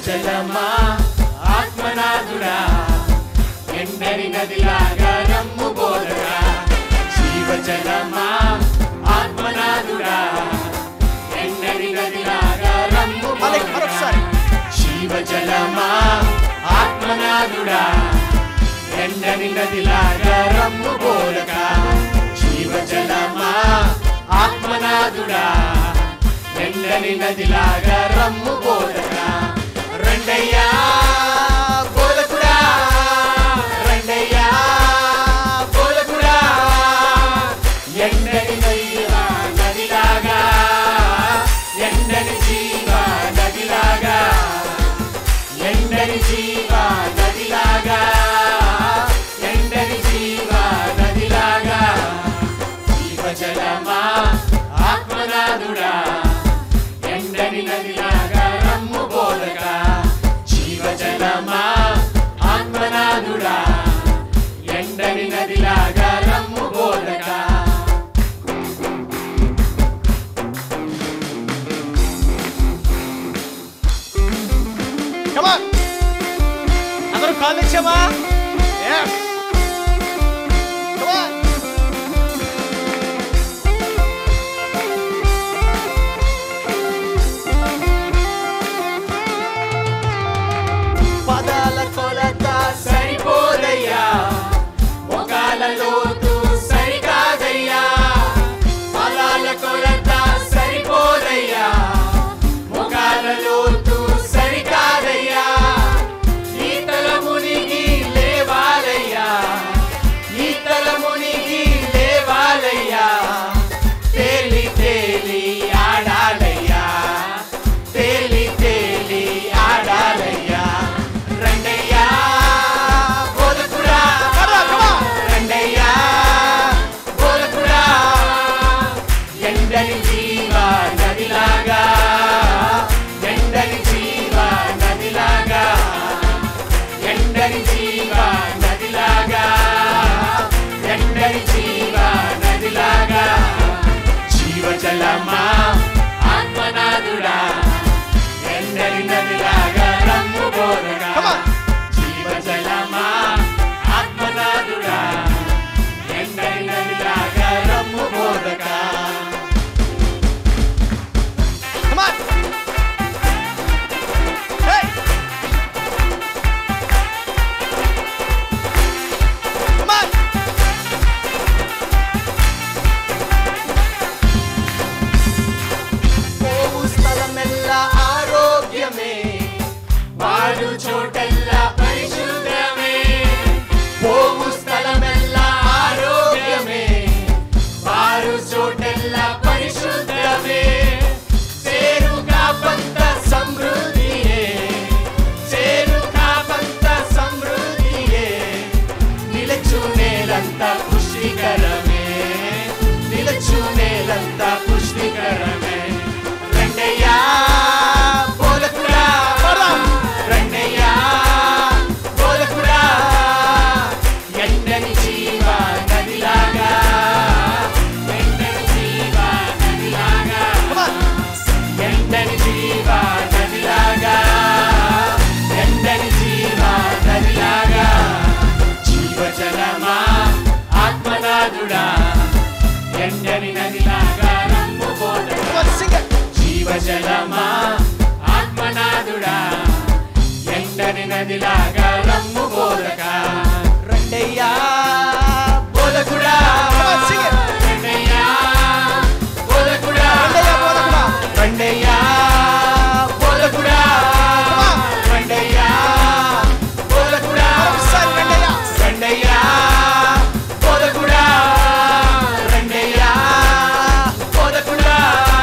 జీవజలమా ఆత్మనాథుడా ఎండని నదిలాగా రమ్ము బోధగా జీవజలమా ఆత్మనాథుడా ఎండని నదిలాగా రమ్ము మళ్ళీ మరొకసారి. జీవజలమా ఆత్మనాథుడా ఎండని నదిలాగా రమ్ము బోధగా జీవజలమా ఆత్మనాథుడా ఎండని నదిలాగా రమ్ము బోధగా రెండయ్యా బోధకుడా రెండయ్యా బోధకుడా ఎండని నదిలా నదిలాగా ఎండని జీవ నదిలాగా ఎండని జీవ నదిలాగా ఎండని జీవ నదిలాగా జీవజలమా ఆత్మనాథుడా ఎండని నదిలాగా రమ్ము బోధగా జీవజలమా ఆత్మనాథుడా ఎండని నదిలాగా రమ్ము బోధగా Come on. అందరూ కాళ్ళు ఇచ్చామా Yes. Come on. పదాల కొలత సరిపోదయ్యా మొగాల లోతు సరికాదయ్యా పదాల కొలత సరిపోదయ్యా మొగాల లోతు సరికాదయ్యా ఈతల మునిగి లేవాలయ్యా ఈతల మునిగి లేవాలయ్యా తేలి తేలి ఆడాలయ్యా తేలి తేలి ఆడాలయ్యా రండయ్యా బోధకుడా రండయ్యా బోధకుడా ఎండని జీవ నదిలాగా ఎండని జీవ నదిలాగా ఎండని జీవ నదిలాగా ఎండని జీవ నదిలాగా జీవజలమా ఆత్మనాథుడా ఎండని నదిలాగా రమ్ము బోధగా Come on. జీవజలమా ఆత్మనాథుడా ఎండని నదిలాగా rum బోధగా Come on. Hey. Come on. పోవు స్థలమెల్ల ఆరోగ్యమే వాడు చోటెల్ల పరిశుద్ధమే పోవు స్థలమెల్ల ఆరోగ్యమే వారు చోటెల్ల పరిశుద్ధమే చేరు కాపంత సమృద్ధియే చేరు కాపంత సమృద్ధియే నిలచు నేలంత పుష్టికరమే నిలచు నేలంత పుష్టికరమే రెండయ్యా బోధకుడా రెండయ్యా బోధకుడా ఎండని జీవ నదిలాగా ఎండని జీవ నదిలాగా Come on. ఎండని జీవ నదిలాగా ఎండని జీవ నదిలాగా జీవజలమా ఆత్మనాథుడా ఎండని నదిలాగా రమ్ము Come బోధగా on, sing it. జీవజలమా ఆత్మనాథుడా ఎండని నదిలాగా రమ్ము బోధగా రెండయ్యా బోధకుడా Come on, sing it. రెండయ్యా బోధకుడా రెండయ్యా బోధకుడా. రెండయ్యా బోధకుడా Come on. రెండయ్యా బోధకుడా మరొకసారి రెండయ్యా. రెండయ్యా బోధకుడా రెండయ్యా బోధకుడా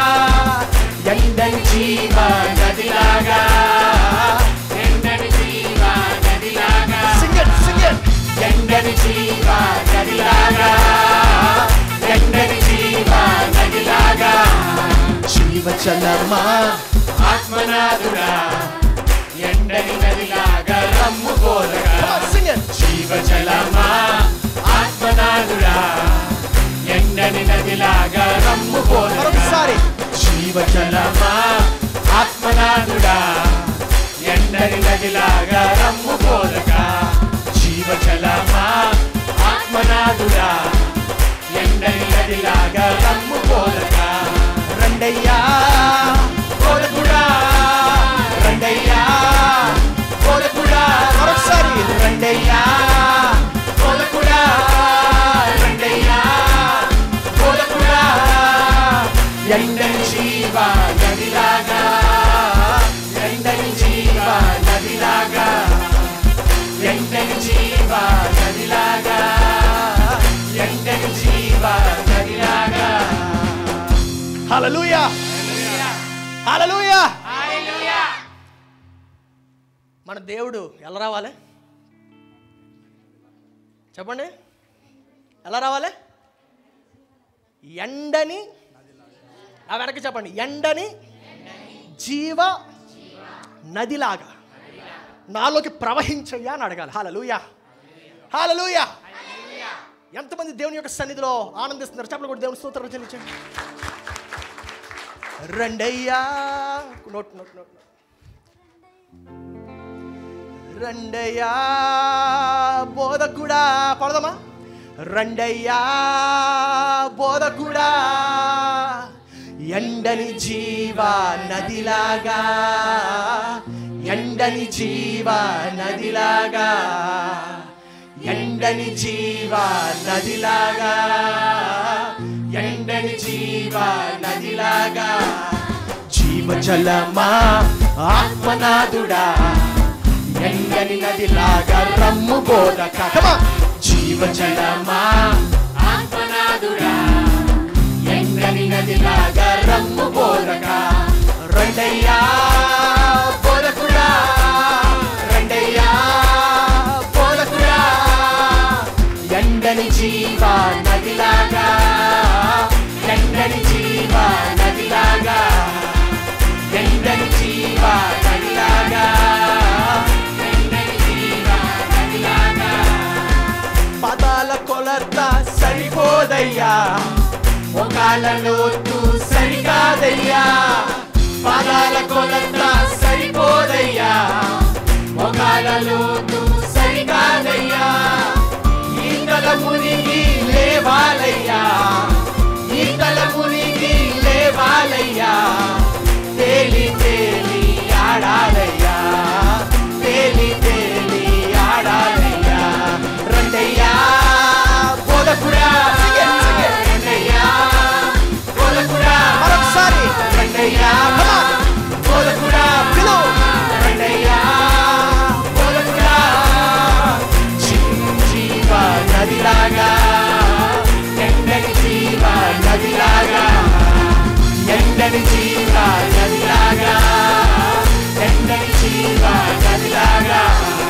ఎండని జీవ నదిలాగా ఎండని జీవ నదిలాగా Sing it, sing it. ఎండని జీవ నదిలాగా ఎండని జీవ నదిలాగా జీవచలమా ఆత్మనాథుడా ఎండని నదిలాగా రమ్ము బోధగా Come on, sing it. జీవజలమా ఆత్మనాథుడా ఎండని నదిలాగా రమ్ము బోధగా మరొకసారి. జీవజలమా ఆత్మనాథుడా ఎండ ఎండని నదిలాగా రమ్ము పోదగా జీవజలమా ఆత్మనాథుడా ఎండని నదిలాగా రమ్ము పోదగా రండయ్యా పోదకుడా రండయ్యా పోదకుడా మరొకసారి రండయ్యా పోదకుడా రండయ్యా పోదకుడా ఎండని జీవ నదిలాగా ఎండని జీవ నదిలాగా ఎండని జీవ నదిలాగా ఎండని జీవ నదిలాగా హల్లెలూయా హల్లెలూయా మన దేవుడు ఎలా రావాలి చెప్పండి ఎలా రావాలి ఎండని ఆ వెనక్కి చెప్పండి ఎండని జీవ నదిలాగా నాలోకి ప్రవహించయ్యా అని అడగాలి హాలలుయా హాలలుయా ఎంతమంది దేవుని యొక్క సన్నిధిలో ఆనందిస్తున్నారు చెప్పలు కూడా దేవుని స్తోత్రం చెల్లించండి రండయ్యా నోట్ నోట్ నోట్ నోట్. రండయ్యా బోధకుడా పడదమా రండయ్యా బోధకుడా ఎండని జీవ నదిలాగా ఎండని జీవ నదిలాగా ఎండని జీవ నదిలాగా ఎండని జీవ నదిలాగా జీవజలమా ఆత్మనాథుడా ఎండని నదిలాగా రమ్ము బోధక జీవజలమా ఆత్మనాథుడా ఎండని నదిలాగా రమ్ము బోధక రండయ్యా బోధకుడా రండయ్యా బోధకుడా ఎండని జీవ నదిలాగా ఎండని జీవ నదిలాగా ఎండని జీవ నదిలాగా ఎండని జీవ నదిలాగా పదాల కొలత సరిపోదయ్యా ఒకళ్ళ లోతు సరికాదయ్యా పాదాల కొలత సరిపోదయ్యా ఒకళ్ళ లోతు సరికాదయ్యా ఈతల మునిగి లేవాలయ్యా ఈతల మునిగి లేవాలయ్యా తేలి తేలి ఆడాలయ్యా తేలి తేలి ఆడాలయ్యా రండయ్యా బోధకుడా రండయ్యా బోధకుడా మరొకసారి రండయ్యా Come on. బోధకుడా పిలువు. రండయ్యా బోధకుడా జీవ నదిలాగా ఎండని జీవ నదిలాగా ఎండని జీవ నదిలాగా ఎండని జీవ నదిలాగా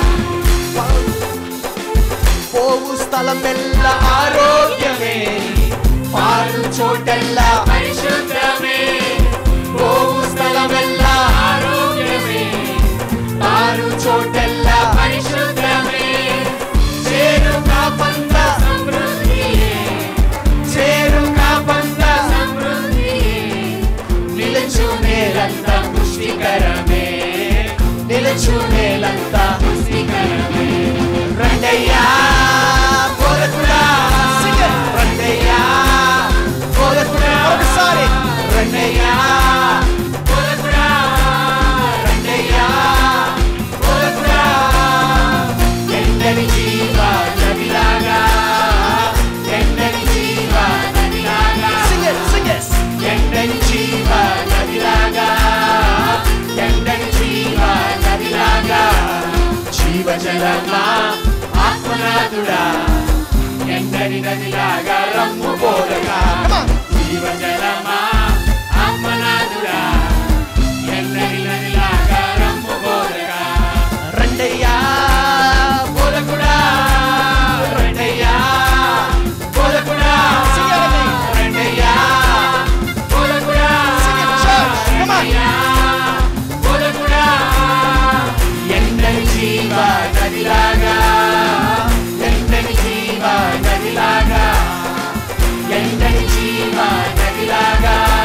పోవు స్థలమెల్ల ఆరోగ్యమే పాలు చోటల్లా పరిశుద్ధమే పోవు స్థలమెల్లా ఆరోగ్యమే పాలు చోటల్లా పరిశుద్ధమే చేరు కాపంత సమృద్ధియే చేరు కాపంత సమృద్ధియే నిలుచు నేలంత పుష్టికరమే నిలుచు నేలంత పుష్టికరమే రండయ్యా బోధకుడా రండయ్యా బోధకుడా ఒకసారి. రండయ్యా బోధకుడా రండయ్యా బోధకుడా ఎండని జీవ నదిలాగా ఎండని జీవ నదిలాగా Sing it, sing it. ఎండని జీవ నదిలాగా ఎండని జీవ నదిలాగా జీవజలమా ఆత్మనాథుడా ఎండని నదిలాగా రమ్ము బోధగా Come on. జీవజలమా ఆత్మనాథుడా ఎండని నదిలాగా రమ్ము బోధగా రండయ్యా బోధకుడా రండయ్యా బోధకుడా Sing it with me. రండయ్యా బోధకుడా Sing it, church. Come on. రండయ్యా బోధకుడా ఎండని జీవ నదిలాగా ఎండని జీవ నదిలాగా ఎండని జీవ నదిలాగా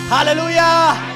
హల్లెలూయా